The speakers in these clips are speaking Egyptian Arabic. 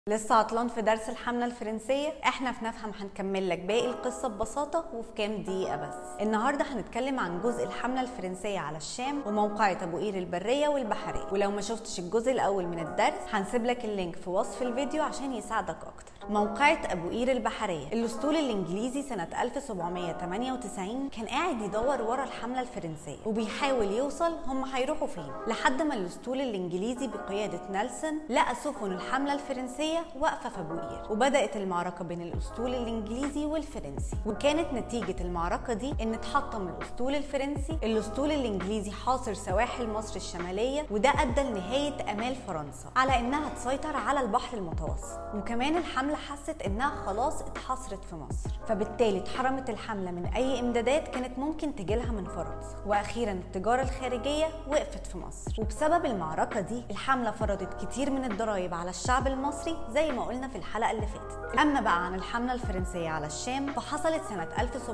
لسه عطلان في درس الحملة الفرنسية احنا في نفهم هنكمل لك باقي القصة ببساطة وفي كام دقيقة بس النهاردة هنتكلم عن جزء الحملة الفرنسية على الشام وموقعة ابو قير البرية والبحرية ولو ما شفتش الجزء الاول من الدرس هنسيب لك اللينك في وصف الفيديو عشان يساعدك اكتر موقعة ابو قير البحرية الاسطول الانجليزي سنة 1798 كان قاعد يدور ورا الحملة الفرنسية وبيحاول يوصل هم هيروحوا فين لحد ما الاسطول الانجليزي بقيادة نيلسون لقى سفن الحملة الفرنسية واقفة في ابو قير وبدأت المعركة بين الاسطول الانجليزي والفرنسي وكانت نتيجة المعركة دي ان اتحطم الاسطول الفرنسي الاسطول الانجليزي حاصر سواحل مصر الشمالية وده ادى لنهاية امال فرنسا على انها تسيطر على البحر المتوسط وكمان الحملة حست انها خلاص اتحصرت في مصر فبالتالي اتحرمت الحملة من اي امدادات كانت ممكن تجيلها من فرنسا واخيرا التجارة الخارجية وقفت في مصر وبسبب المعركة دي الحملة فرضت كتير من الضرائب على الشعب المصري زي ما قلنا في الحلقة اللي فاتت اما بقى عن الحملة الفرنسية على الشام فحصلت سنة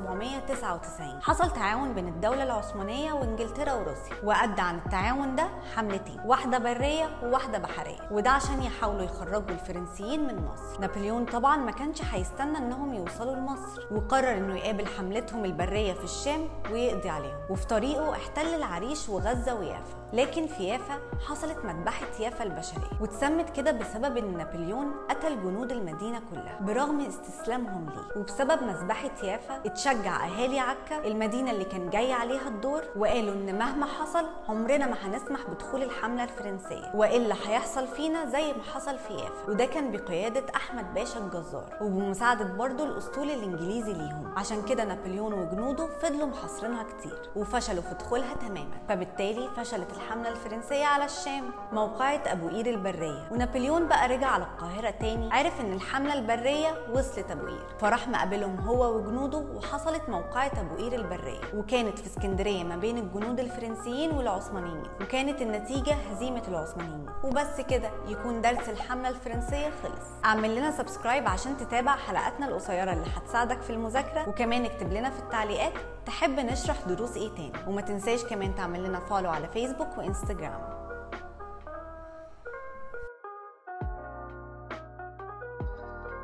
1799 حصل تعاون بين الدولة العثمانية وانجلترا وروسيا وادى عن التعاون ده حملتين واحدة برية وواحدة بحرية وده عشان يحاولوا يخرجوا الفرنسيين من مصر نابليون طبعا ما كانش هيستنى انهم يوصلوا لمصر وقرر انه يقابل حملتهم البرية في الشام ويقضي عليهم وفي طريقه احتل العريش وغزة ويافا لكن في يافا حصلت مذبحة يافا البشرية واتسمت كده بسبب ان نابليون قتل جنود المدينة كلها برغم استسلامهم ليه وبسبب مذبحة يافا اتشجع اهالي عكا المدينة اللي كان جاي عليها الدور وقالوا ان مهما حصل عمرنا ما هنسمح بدخول الحملة الفرنسية والا هيحصل فينا زي ما حصل في يافا وده كان بقيادة احمد باشا الجزار وبمساعدة برضه الاسطول الانجليزي ليهم عشان كده نابليون وجنوده فضلوا محاصرينها كتير وفشلوا في دخولها تماما فبالتالي فشلت الحملة الفرنسية على الشام موقعة أبو قير البرية ونابليون بقى رجع على القاهرة تاني عرف إن الحملة البرية وصلت أبو قير فراح مقابلهم هو وجنوده وحصلت موقعة أبو قير البرية وكانت في اسكندرية ما بين الجنود الفرنسيين والعثمانيين وكانت النتيجة هزيمة العثمانيين وبس كده يكون درس الحملة الفرنسية خلص اعمل لنا سبسكرايب عشان تتابع حلقاتنا القصيرة اللي هتساعدك في المذاكرة وكمان اكتب لنا في التعليقات تحب نشرح دروس ايه تاني وما تنساش كمان تعمل لنا فولو على فيسبوك وانستجرام